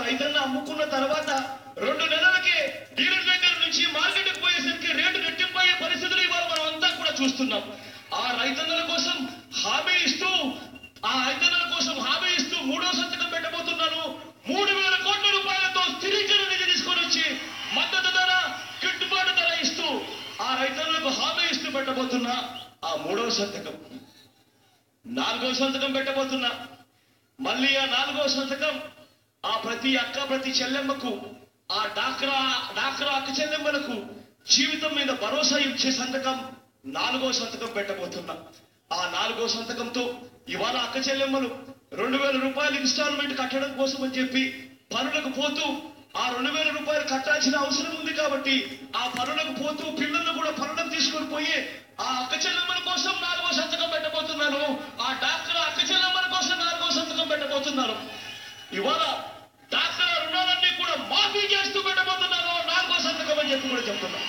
రైతన్న అమ్ముకున్న తర్వాత రెండు నెలలకే డీలర్ దగ్గర నుంచి మార్కెట్కి పోయేసరికి రేటు రెట్టింపయ్యే పరిస్థితులు ఇవాళ మనం అంతా కూడా చూస్తున్నాం ఆ రైతన్నల కోసం హామీ ఇస్తూ ఆ రైతన్నల కోసం హామీ ఇస్తూ మూడో సంతకం పెట్టబోతున్నాను మూడు వేల కోట్ల రూపాయలతో స్థిరీకరణ నిధి తీసుకొని వచ్చి మద్దతు ధర గిట్టుబాటు ధర ఇస్తూ ఆ రైతన్నలకు హామీ ఇస్తూ పెట్టబోతున్నా ఆ మూడో సంతకం నాలుగో సంతకం పెట్టబోతున్నా మళ్ళీ ఆ నాలుగో సంతకం ఆ ప్రతి అక్క ప్రతి చెల్లెమ్మకు ఆ డాక్రా డాక్రా అక్క చెల్లెమ్మలకు జీవితం మీద భరోసా ఇచ్చే సంతకం నాలుగో సంతకం పెట్టబోతున్నా ఆ నాలుగో సంతకంతో ఇవాళ అక్క చెల్లెమ్మలు రెండు వేల రూపాయలు ఇన్స్టాల్మెంట్ కట్టడం కోసం అని చెప్పి పనులకు పోతూ ఆ రెండు వేల రూపాయలు కట్టాల్సిన అవసరం ఉంది కాబట్టి ఆ పనులకు పోతూ పిల్లలను కూడా పనులకు తీసుకొని పోయి ఆ అక్క చెల్లెమ్మల కోసం నాలుగో సంతకం పెట్టబోతున్నాను ఆ డాక్టర్ అక్క చెల్లెమ్మల కోసం నాలుగో సంతకం పెట్టబోతున్నాను ఇవాళ డాక్టర్ రుణాలన్నీ కూడా మాఫీ చేస్తూ పెట్టబోతున్నాను నాలుగో సంతకం అని చెప్పి కూడా చెప్తున్నాను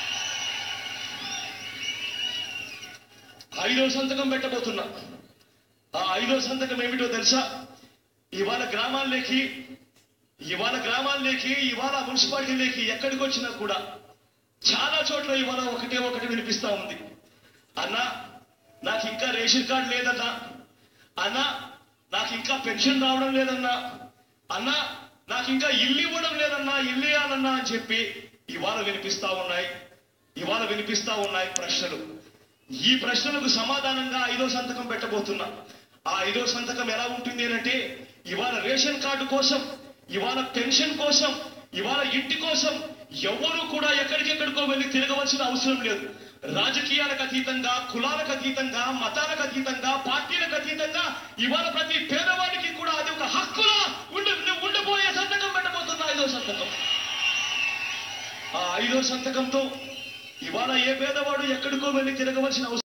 ఐదో సంతకం పెట్టబోతున్నా ఆ ఐదో సంతకం ఏమిటో తెలుసా ఇవాళ గ్రామాల్లోకి ఇవాళ గ్రామాల్లోకి ఇవాళ మున్సిపాలిటీలోకి ఎక్కడికి వచ్చినా కూడా చాలా చోట్ల ఇవాళ ఒకటే ఒకటి వినిపిస్తా ఉంది అన్నా నాకు ఇంకా రేషన్ కార్డు లేదన్నా అన్నా నాకు ఇంకా పెన్షన్ రావడం లేదన్నా అన్నా నాకు ఇంకా ఇల్లు ఇవ్వడం లేదన్నా ఇల్లు ఇవ్వాలన్నా అని చెప్పి ఇవాళ వినిపిస్తా ఉన్నాయి ఇవాళ వినిపిస్తా ఉన్నాయి ప్రశ్నలు ఈ ప్రశ్నలకు సమాధానంగా ఐదో సంతకం పెట్టబోతున్నా ఆ ఐదో సంతకం ఎలా ఉంటుంది అంటే ఇవాళ రేషన్ కార్డు కోసం ఇవాళ పెన్షన్ కోసం ఇవాళ ఇంటి కోసం ఎవరు కూడా ఎక్కడికెక్కడికో వెళ్ళి తిరగవలసిన అవసరం లేదు రాజకీయాలకు అతీతంగా కులాలకు అతీతంగా మతాలకు అతీతంగా పార్టీలకు అతీతంగా ఇవాళ ప్రతి పేదవాడికి కూడా అది ఒక హక్కులా ఉండి ఉండబోయే సంతకం పెట్టబోతున్నా ఐదో సంతకం ఆ ఐదో సంతకంతో ఇవాళ ఏ పేదవాడు ఎక్కడికో వెళ్ళి తిరగవలసిన అవసరం